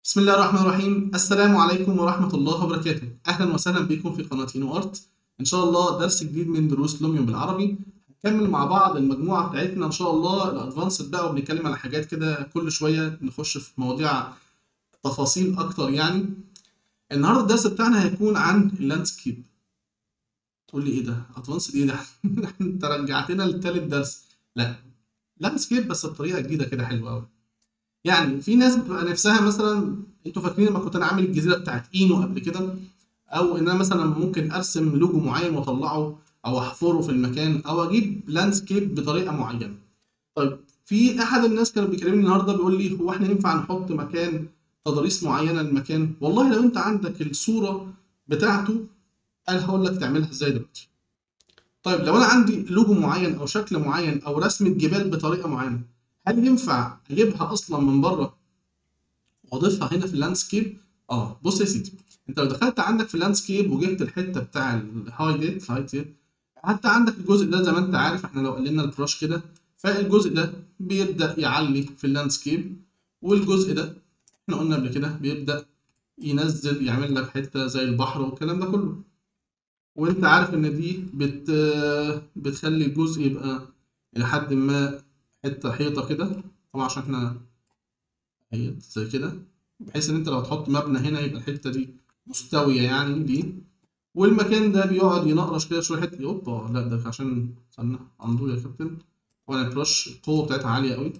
بسم الله الرحمن الرحيم السلام عليكم ورحمة الله وبركاته أهلا وسهلا بكم في قناة هينو أرت إن شاء الله درس جديد من دروس لوميون بالعربي هنكمل مع بعض المجموعة بتاعتنا إن شاء الله الأدفانسد بقى وبنتكلم على حاجات كده كل شوية نخش في مواضيع تفاصيل أكتر يعني النهاردة الدرس بتاعنا هيكون عن اللاندسكيب تقول لي إيه ده؟ أدفانسد إيه ده؟ أنت رجعتنا لتالت درس لا لاندسكيب بس بطريقة جديدة كده حلوة أوي يعني في ناس بتبقى نفسها مثلا انتوا فاكرين لما كنت انا عامل الجزيره بتاعت اينو قبل كده او ان انا مثلا ممكن ارسم لوجو معين واطلعه او احفره في المكان او اجيب لاندسكيب بطريقه معينه طيب في احد الناس كانوا بيكلمني النهارده بيقول لي هو احنا ينفع نحط مكان تضاريس معينه للمكان والله لو انت عندك الصوره بتاعته انا هقول لك تعملها ازاي دلوقتي طيب لو انا عندي لوجو معين او شكل معين او رسمه جبال بطريقه معينه هل ينفع اجيبها اصلا من بره واضيفها هنا في اللاندسكيب اه بص يا سيدي انت لو دخلت عندك في اللاندسكيب وجبت الحته بتاع الهايلايت هايلايت حتى عندك الجزء ده زي ما انت عارف احنا لو قلنا البراش كده فالجزء ده بيبدا يعلي في اللاندسكيب والجزء ده احنا قلنا قبل كده بيبدا ينزل يعمل لك حته زي البحر والكلام ده كله وانت عارف ان دي بت بتخلي الجزء يبقى الى حد ما حته حيطه كده طبعا عشان احنا هي زي كده بحيث ان انت لو تحط مبنى هنا يبقى الحته دي مستويه يعني دي والمكان ده بيقعد ينقرش كده شويه حته اوبا لا ده عشان استنى عنده يا كابتن وانا البرش القوه بتاعتها عاليه قوي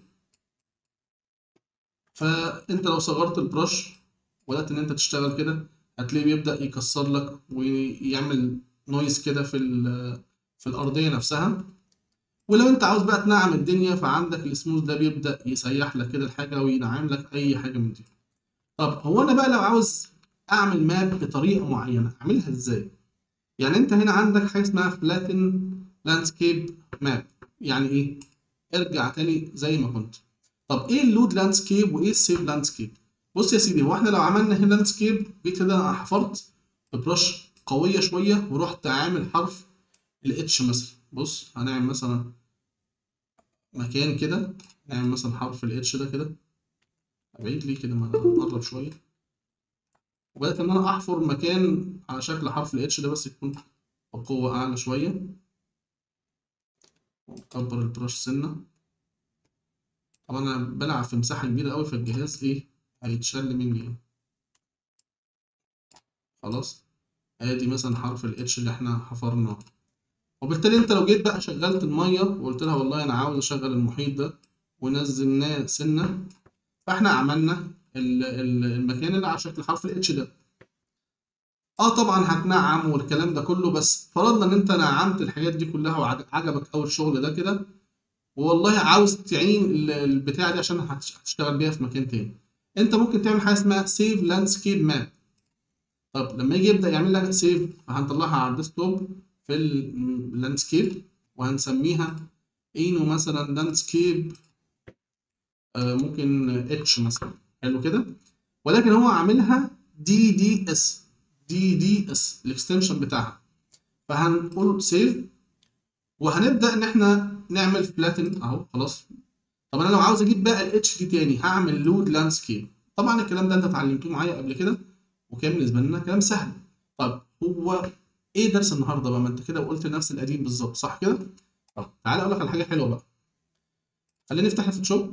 فانت لو صغرت البرش وبدات ان انت تشتغل كده هتلاقيه بيبدا يكسر لك ويعمل نويز كده في في الارضيه نفسها ولو انت عاوز بقى تنعم الدنيا فعندك السموث ده بيبدأ يسيح لك كده الحاجة وينعم لك أي حاجة من دي. طب هو أنا بقى لو عاوز أعمل ماب بطريقة معينة أعملها إزاي؟ يعني أنت هنا عندك حاجة اسمها فلاتن لاندسكيب ماب يعني إيه؟ ارجع تاني زي ما كنت. طب إيه اللود لاندسكيب وإيه السيف لاندسكيب؟ بص يا سيدي هو إحنا لو عملنا هنا لاندسكيب جيت كده أنا حفرت ببرش قوية شوية ورحت عامل حرف الاتش مثلا بص هنعمل مثلا مكان كده نعمل مثلا حرف الاتش ده كده ابعد ليه كده ما نقرب شويه وبدات ان انا احفر مكان على شكل حرف الاتش ده بس يكون بقوه اعلى شويه واكبر البرش سنه طبعا انا بلعب في مساحه كبيره قوي فالجهاز ايه هيتشل مني يعني. خلاص ادي مثلا حرف الاتش اللي احنا حفرناه وبالتالي انت لو جيت بقى شغلت الميه وقلت لها والله انا عاوز اشغل المحيط ده ونزلناه سنه فاحنا عملنا المكان اللي على شكل حرف الاتش ده اه طبعا هتنعم والكلام ده كله بس فرضنا ان انت نعمت الحاجات دي كلها وعجبك اول الشغل ده كده والله عاوز تعين البتاعه دي عشان هتشتغل بيها في مكان تاني انت ممكن تعمل حاجه اسمها سيف لاندسكيب ماب طب لما يجي يبدا يعمل لك سيف هنطلعها على الديسكتوب في اللاندسكيب وهنسميها اينو مثلا لاندسكيب آه ممكن اتش مثلا حلو كده ولكن هو عاملها دي دي اس دي دي اس الاكستنشن بتاعها فهنقول سيف وهنبدا ان احنا نعمل فلاتن اهو خلاص طب انا لو عاوز اجيب بقى الاتش دي تاني هعمل لود لاندسكيب طبعا الكلام ده انت اتعلمتوه معايا قبل كده وكان بالنسبه لنا كلام سهل طب هو ايه درس النهارده بقى ما انت كده وقلت نفس القديم بالظبط صح كده طب تعالى اقول لك على حاجه حلوه بقى خلينا نفتح الفوتوشوب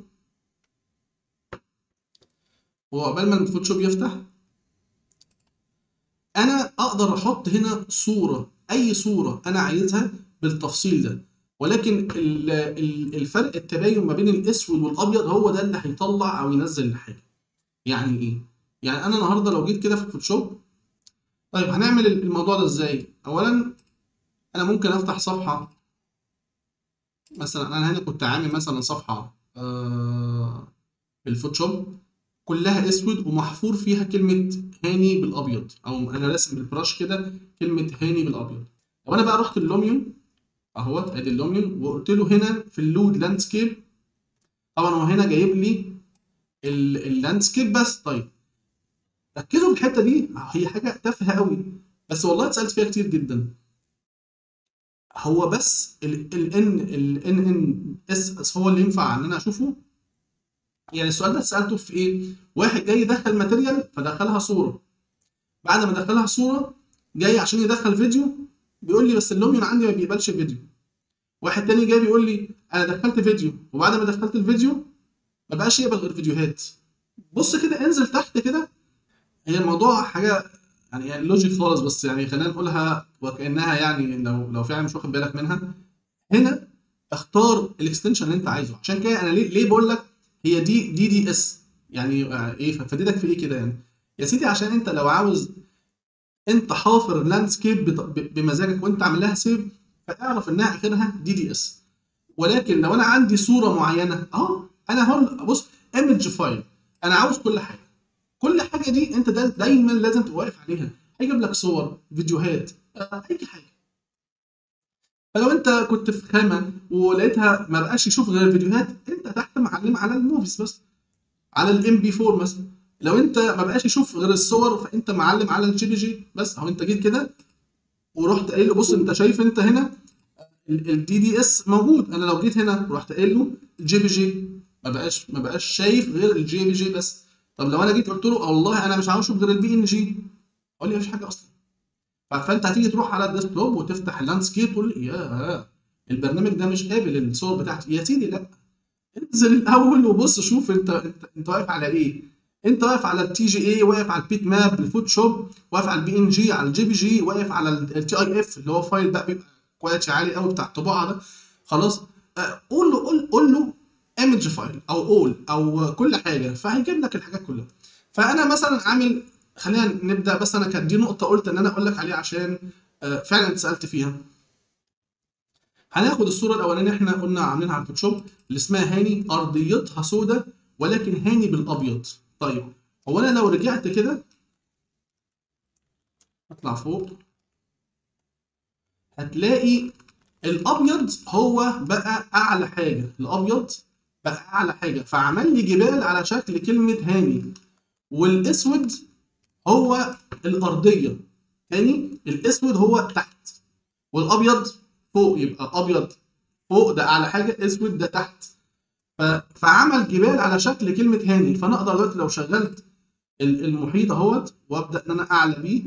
وعقبال ما الفوتوشوب يفتح انا اقدر احط هنا صوره اي صوره انا عايزها بالتفصيل ده ولكن الفرق التباين ما بين الاسود والابيض هو ده اللي هيطلع او ينزل الحاجه يعني ايه يعني انا النهارده لو جيت كده في الفوتوشوب طيب هنعمل الموضوع ده ازاي؟ اولا انا ممكن افتح صفحه مثلا انا هنا كنت عامل مثلا صفحه آه بالفوتوشوب كلها اسود ومحفور فيها كلمه هاني بالابيض او انا راسم بالبراش كده كلمه هاني بالابيض لو انا بقى رحت اللوميون اهوت ادي اللوميون وقلت له هنا في اللود لاندسكيب طبعا هو هنا جايب لي اللاندسكيب بس طيب ركزوا في الحته دي هي حاجه تافهه قوي بس والله اتسالت فيها كتير جدا هو بس ال ان ال ان ان اس هو اللي ينفع ان انا اشوفه يعني السؤال ده سالته في ايه واحد جاي يدخل ماتيريال فدخلها صوره بعد ما دخلها صوره جاي عشان يدخل فيديو بيقول لي بس اللوميون عندي ما بيقبلش فيديو واحد تاني جاي بيقول لي انا دخلت فيديو وبعد ما دخلت الفيديو ما بقاش يقبل غير فيديوهات بص كده انزل تحت كده هي الموضوع حاجه يعني يعني لوجيك خالص بس يعني خلينا نقولها وكانها يعني لو لو فعلا مش واخد بالك منها هنا اختار الاكستنشن اللي انت عايزه عشان كده انا ليه ليه بقول لك هي دي دي دي اس يعني آه، ايه فادتك في ايه كده يعني يا سيدي عشان انت لو عاوز انت حافر لاندسكيب بمزاجك وانت عامل لها سيف فاعرف انها اخرها دي دي اس ولكن لو انا عندي صوره معينه اهو انا هون بص ايمج فايل انا عاوز كل حاجه كل حاجه دي انت دا دايما لازم تبقى واقف عليها هيجيب لك صور فيديوهات آه، اي حاجه فلو انت كنت في خامه ولقيتها ما بقاش يشوف غير الفيديوهات انت تحت معلم على الموفيز بس على الام بي 4 مثلا لو انت ما بقاش يشوف غير الصور فانت معلم على الجي بي جي بس اهو انت جيت كده ورحت قايل له بص انت شايف انت هنا الدي دي اس موجود انا لو جيت هنا ورحت قايل له الجي بي جي ما بقاش ما بقاش شايف غير الجي بي جي بس طب لو انا جيت قلت له والله انا مش عاوز اشوف غير البي ان جي قال لي مفيش حاجه اصلا فانت هتيجي تروح على الديسكتوب وتفتح اللاندسكيب تقول يا البرنامج ده مش قابل الصور بتاعتي يا سيدي لا انزل الاول وبص شوف انت انت, انت واقف على ايه انت واقف على التي جي اي واقف على البيت ماب الفوتوشوب واقف على البي ان جي على الجي بي جي واقف على التي اي اف اللي هو فايل بقى بيبقى كواليتي عالي قوي بتاع الطباعه ده خلاص آه، قول له قول, قول له ايمج فايل او اول او كل حاجه فهيجيب لك الحاجات كلها فانا مثلا عامل خلينا نبدا بس انا كانت دي نقطه قلت ان انا اقول لك عليها عشان آه، فعلا انت سالت فيها هناخد الصوره الاولانيه احنا قلنا عاملينها على الفوتوشوب اللي اسمها هاني ارضيتها سوداء ولكن هاني بالابيض طيب هو انا لو رجعت كده اطلع فوق هتلاقي الابيض هو بقى اعلى حاجه الابيض بقى اعلى حاجه فعمل لي جبال على شكل كلمه هاني والاسود هو الارضيه تاني الاسود هو تحت والابيض فوق يبقى ابيض فوق ده اعلى حاجه اسود ده تحت ف- فعمل جبال على شكل كلمه هاني فانا اقدر دلوقتي لو شغلت ال- المحيط اهوت وابدا ان انا اعلى بيه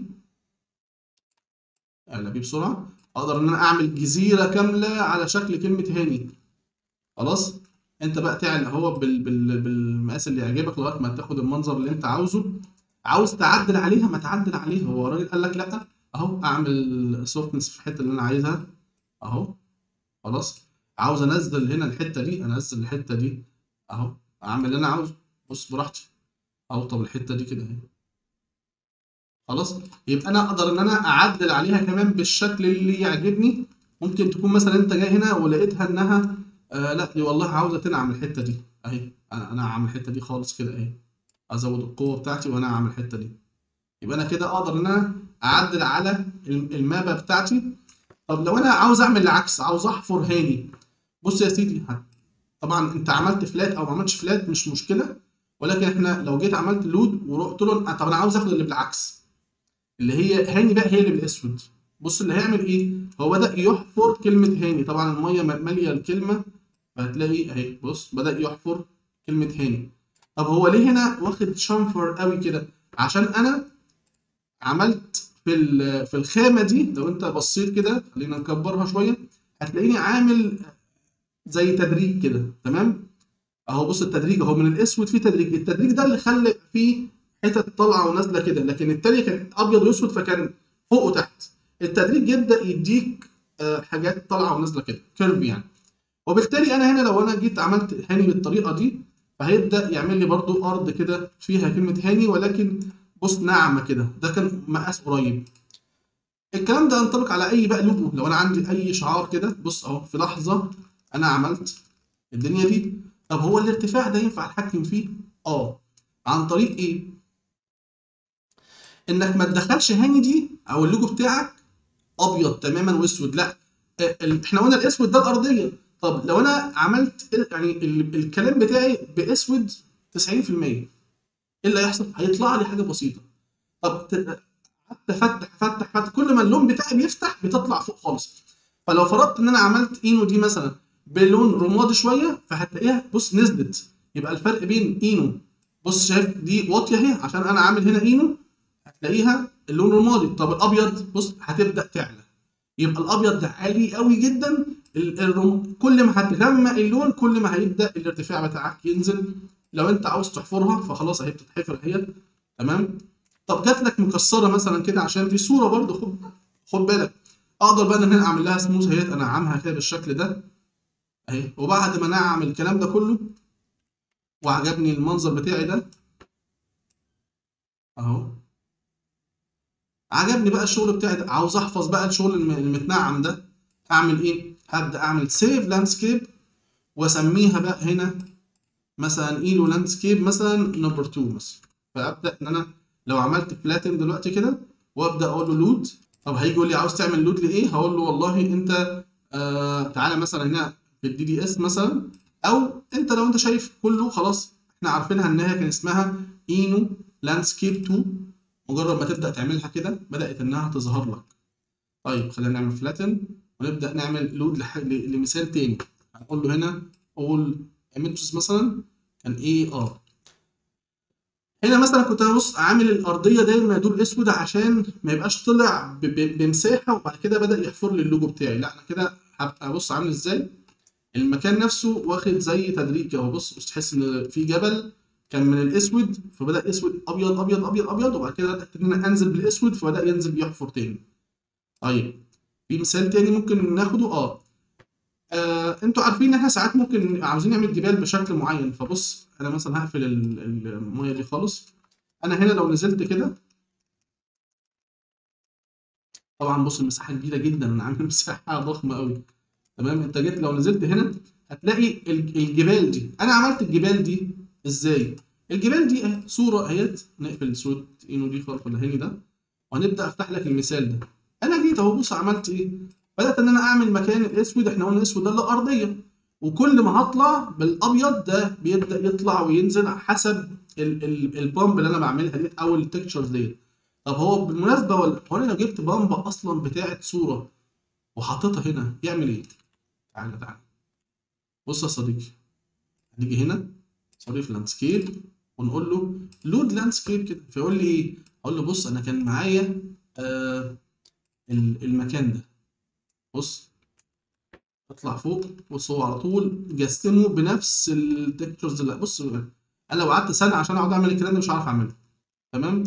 اعلى بيه بسرعه اقدر ان انا اعمل جزيره كامله على شكل كلمه هاني خلاص انت بقى تعلى هو بال... بال... بالمقاس اللي يعجبك لغايه ما تاخد المنظر اللي انت عاوزه عاوز تعدل عليها ما تعدل عليها هو الراجل قال لك لا اهو اعمل سوفتنس في الحته اللي انا عايزها اهو خلاص عاوز انزل هنا الحته دي انزل الحته دي اهو اعمل اللي انا عاوزه بص براحتي اهو طب الحته دي كده اهي خلاص يبقى انا اقدر ان انا اعدل عليها كمان بالشكل اللي يعجبني ممكن تكون مثلا انت جاي هنا ولقيتها انها آه لا دي والله عاوزه تنعم الحته دي اهي انا انا اعمل الحته دي خالص كده اهي ازود القوه بتاعتي وانا اعمل الحته دي يبقى انا كده اقدر ان انا اعدل على الم- المابا بتاعتي طب لو انا عاوز اعمل العكس عاوز احفر هاني بص يا سيدي ه- طبعا انت عملت فلات او ما عملتش فلات مش مشكله ولكن احنا لو جيت عملت لود ورحت له طب انا عاوز اخد اللي بالعكس اللي هي هاني بقى هي اللي بالاسود بص اللي هيعمل ايه هو بدأ يحفر كلمة هاني طبعا المية م- مالية الكلمة فهتلاقي اهي بص بدأ يحفر كلمة هاني طب هو ليه هنا واخد شنفر قوي كده عشان انا عملت في ال- في الخامة دي لو انت بصيت كده خلينا نكبرها شوية هتلاقيني عامل زي تدريج كده تمام اهو بص التدريج اهو من الاسود في تدريج التدريج ده اللي خلى فيه حتت طالعه ونازله كده لكن التانية كان ابيض واسود فكان فوق وتحت التدريج يبدا يديك آه، حاجات طالعه ونازله كده كيرف يعني وبالتالي انا هنا لو انا جيت عملت هاني بالطريقه دي فهيبدا يعمل لي برضو ارض كده فيها كلمه هاني ولكن بص ناعمه كده ده كان مقاس قريب الكلام ده ينطبق على اي بقى لوجو لو انا عندي اي شعار كده بص اهو في لحظه انا عملت الدنيا دي طب هو الارتفاع ده ينفع اتحكم فيه اه عن طريق ايه انك ما تدخلش هاني دي او اللوجو بتاعك ابيض تماما واسود لا آه، ال- احنا قلنا الاسود ده الارضيه طب لو انا عملت ال- يعني ال- الكلام بتاعي باسود 90% ايه اللي هيحصل هيطلع لي حاجه بسيطه طب ت- قعدت افتح افتح افتح كل ما اللون بتاعي بيفتح بتطلع فوق خالص فلو فرضت ان انا عملت اينو دي مثلا بلون رمادي شويه فهتلاقيها بص نزلت يبقى الفرق بين اينو بص شايف دي واطيه اهي عشان انا عامل هنا اينو هتلاقيها اللون رمادي طب الابيض بص هتبدا تعلى يبقى الابيض ده عالي قوي جدا ال- الرم... كل ما هتغمق اللون كل ما هيبدا الارتفاع بتاعك ينزل لو انت عاوز تحفرها فخلاص اهي بتتحفر اهي تمام طب جات لك مكسره مثلا كده عشان دي صوره برضو خد خد بالك اقدر بقى ان انا اعمل لها سموث اهي انعمها كده بالشكل ده اهي وبعد ما انعم الكلام ده كله وعجبني المنظر بتاعي ده اهو عجبني بقى الشغل بتاعي ده عاوز احفظ بقى الشغل الم- المتنعم ده اعمل ايه هبدا اعمل سيف لاندسكيب واسميها بقى هنا مثلا ايلو لاندسكيب مثلا نمبر 2 مثلا فابدا ان انا لو عملت فلاتن دلوقتي كده وابدا اقول له لود طب هيجي يقول لي عاوز تعمل لود لايه هقول له والله انت آه تعالى مثلا هنا في الدي دي اس مثلا او انت لو انت شايف كله خلاص احنا عارفينها ان هي كان اسمها اينو لاندسكيب 2 مجرد ما تبدا تعملها كده بدات انها تظهر لك طيب خلينا نعمل فلاتن ونبدا نعمل لود لح... ل- لمثال تاني هنقول له هنا all images مثلا كان ايه اه هنا مثلا كنت انا بص عامل الارضيه دايما دول اسود عشان ما يبقاش طلع ب... ب... بمساحه وبعد كده بدا يحفر لي اللوجو بتاعي لا انا كده هبقى بص عامل ازاي المكان نفسه واخد زي تدريج كده هو بص بص تحس ان في جبل كان من الاسود فبدا اسود ابيض ابيض ابيض ابيض وبعد كده بدات ان انا انزل بالاسود فبدا ينزل يحفر تاني طيب في مثال تاني ممكن ناخده اه آه، انتوا عارفين ان احنا ساعات ممكن عاوزين نعمل جبال بشكل معين فبص انا مثلا هقفل ال- الميه دي خالص انا هنا لو نزلت كده طبعا بص المساحه كبيره جدا انا عامل مساحه ضخمه قوي تمام انت جيت لو نزلت هنا هتلاقي ال- الجبال دي انا عملت الجبال دي ازاي الجبال دي اهي صوره اهيت نقفل صوره اينو دي خالص ولا هني ده وهنبدا افتح لك المثال ده انا جيت اهو بص عملت ايه بدات ان انا اعمل مكان الاسود احنا قلنا الاسود ده اللي ارضيه وكل ما هطلع بالابيض ده بيبدا يطلع وينزل حسب ال- ال- البامب اللي انا بعملها ديت او التكتشرز ديت طب هو بالمناسبه ولا هو انا لو جبت بامب اصلا بتاعت صوره وحطيتها هنا يعمل ايه؟ تعالى تعالى بص يا صديقي هنيجي هنا صريف لاندسكيب ونقول له لود لاندسكيب كده فيقول لي ايه؟ اقول له بص انا كان معايا آه ال- المكان ده بص اطلع فوق بص هو على طول جسمه بنفس التكتشرز اللي بص انا لو قعدت سنه عشان اقعد اعمل الكلام ده مش هعرف اعمله تمام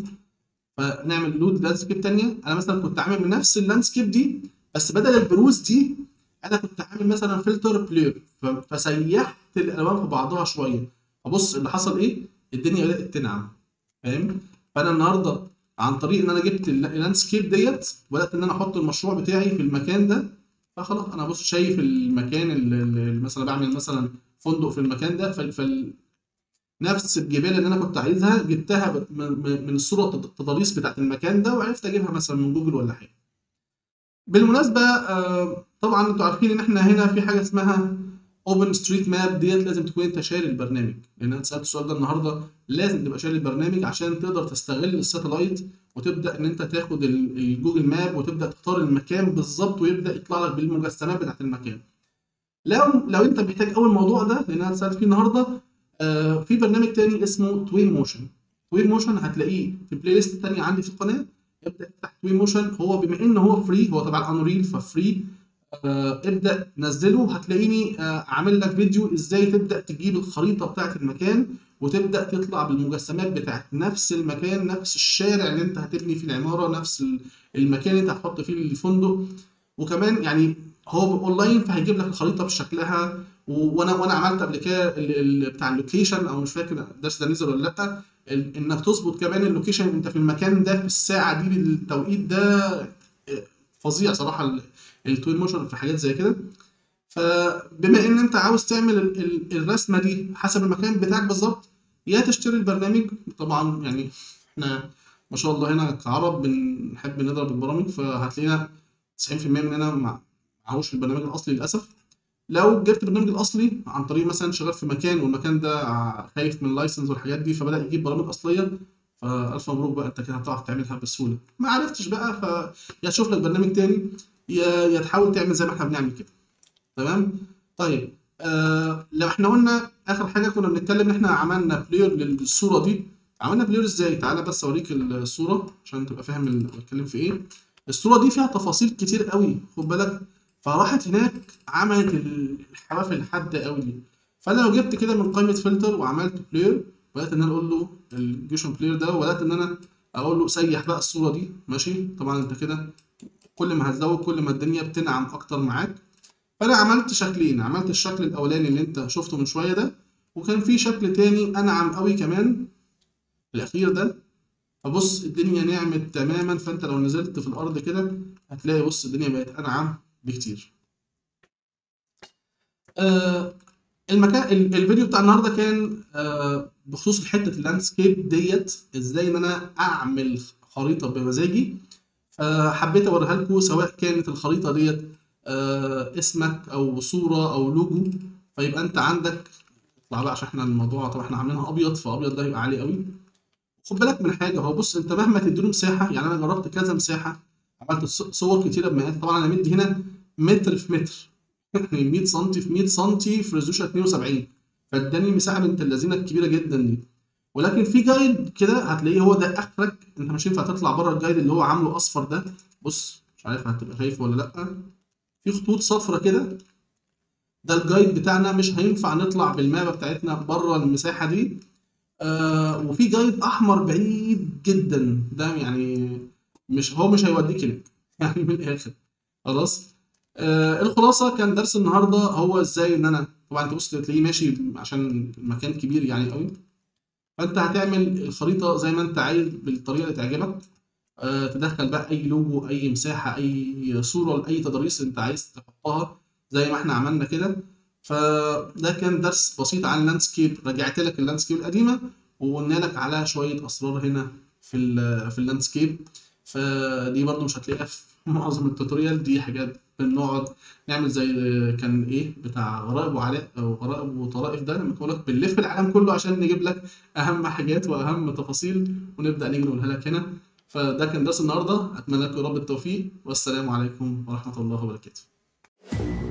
فنعمل لود لاندسكيب تانية انا مثلا كنت عامل من نفس اللاندسكيب دي بس بدل البروز دي انا كنت عامل مثلا فلتر بلير ف- فسيحت الالوان في بعضها شويه فبص اللي حصل ايه الدنيا بدات تنعم فاهم فانا النهارده عن طريق ان انا جبت الل- اللاندسكيب ديت بدات ان انا احط المشروع بتاعي في المكان ده فخلاص انا بص شايف المكان اللي اللي مثلا بعمل مثلا فندق في المكان ده فال فال- نفس الجبال اللي انا كنت عايزها جبتها ب- من من- من الصوره التض- التضاريس بتاعت المكان ده وعرفت اجيبها مثلا من جوجل ولا حاجه بالمناسبه آه، طبعا انتوا عارفين ان احنا هنا في حاجه اسمها اوبن ستريت ماب ديت لازم تكون انت شاري البرنامج لان انا اتسالت السؤال ده النهارده لازم تبقى شاري البرنامج عشان تقدر تستغل الساتلايت وتبدا ان انت تاخد ال- الجوجل ماب وتبدا تختار المكان بالظبط ويبدا يطلع لك بالمجسمات بتاعت المكان لو لو انت محتاج اول موضوع ده لان انا اتسالت فيه النهارده آه، في برنامج تاني اسمه توين موشن توين موشن هتلاقيه في بلاي ليست تانية عندي في القناه ابدا افتح توين موشن هو بما ان هو فري هو تبع الانوريل ففري آه، ابدا نزله هتلاقيني آه، عامل لك فيديو ازاي تبدا تجيب الخريطه بتاعت المكان وتبدا تطلع بالمجسمات بتاعت نفس المكان نفس الشارع اللي انت هتبني فيه العماره نفس ال- المكان اللي انت هتحط فيه الفندق وكمان يعني هو اونلاين فهيجيب لك الخريطه بشكلها و- وانا وانا عملت قبل كده ال- ال- بتاع اللوكيشن او مش فاكر الدرس ده نزل ولا لا ال- انك تظبط كمان اللوكيشن انت في المكان ده في الساعه دي بالتوقيت ده آه، فظيع صراحه ال- التوين موشن في حاجات زي كده فبما ان انت عاوز تعمل ال- ال- الرسمه دي حسب المكان بتاعك بالظبط يا تشتري البرنامج طبعا يعني احنا ما شاء الله هنا كعرب بنحب نضرب البرامج فهتلاقينا 90% مننا ما معهوش البرنامج الاصلي للاسف لو جبت البرنامج الاصلي عن طريق مثلا شغال في مكان والمكان ده ع- خايف من اللايسنس والحاجات دي فبدا يجيب برامج اصليه فالف مبروك بقى انت كده هتعرف تعملها بسهوله ما عرفتش بقى ف يا تشوف لك برنامج تاني يا يا تحاول تعمل زي ما احنا بنعمل كده تمام طيب آه لو احنا قلنا اخر حاجه كنا بنتكلم ان احنا عملنا بلاير للصوره دي عملنا بلاير ازاي تعالى بس اوريك الصوره عشان تبقى فاهم ال- بتكلم في ايه الصوره دي فيها تفاصيل كتير قوي خد بالك فراحت هناك عملت ال- الحواف الحاده قوي دي فانا لو جبت كده من قائمه فلتر وعملت بلاير بدات ان انا اقول له الجيوشن بلاير ده وبدات ان انا اقول له سيح بقى الصوره دي ماشي طبعا انت كده كل ما هتزود كل ما الدنيا بتنعم اكتر معاك فانا عملت شكلين عملت الشكل الاولاني اللي انت شفته من شويه ده وكان في شكل تاني انعم قوي كمان الاخير ده فبص الدنيا نعمت تماما فانت لو نزلت في الارض كده هتلاقي بص الدنيا بقت انعم بكتير آه المكان ال- الفيديو بتاع النهارده كان آه بخصوص الحته اللاندسكيب ديت ازاي ان انا اعمل خريطه بمزاجي فحبيت اوريها لكم سواء كانت الخريطه ديت آه اسمك او صوره او لوجو فيبقى انت عندك اطلع بقى عشان احنا الموضوع طبعا احنا عاملينها ابيض فابيض ده هيبقى عالي قوي خد بالك من حاجه هو بص انت مهما تديله مساحه يعني انا جربت كذا مساحه عملت ص- صور كتيره بمقاس طبعا انا مدي هنا متر في متر يعني 100 سم في 100 سم في ريزولوشن 72 فاداني مساحه بنت اللذينه الكبيره جدا دي ولكن في جايد كده هتلاقيه هو ده اخرك انت مش ينفع تطلع بره الجايد اللي هو عامله اصفر ده بص مش عارف هتبقى شايفه ولا لا في خطوط صفرة كده ده الجايد بتاعنا مش هينفع نطلع بالمابة بتاعتنا بره المساحة دي آه وفي جايد احمر بعيد جدا ده يعني مش هو مش هيوديك هناك يعني من الاخر خلاص آه الخلاصه كان درس النهارده هو ازاي ان انا طبعا انت بص تلاقيه ماشي عشان المكان كبير يعني قوي فانت هتعمل الخريطه زي ما انت عايز بالطريقه اللي تعجبك آه تدخل بقى اي لوجو اي مساحه اي صوره لاي تضاريس انت عايز تحطها زي ما احنا عملنا كده فده كان درس بسيط عن اللاندسكيب رجعت لك اللاندسكيب القديمه وقلنا لك على شويه اسرار هنا في ال في اللاندسكيب فدي برضو مش هتلاقيها في معظم التوتوريال دي حاجات بنقعد نعمل زي كان ايه بتاع غرائب وعلاء او غرائب وطرائف ده لما بقول لك بنلف العالم كله عشان نجيب لك اهم حاجات واهم تفاصيل ونبدا نيجي نقولها لك هنا فده كان درس النهارده اتمنى لكم يا رب التوفيق والسلام عليكم ورحمه الله وبركاته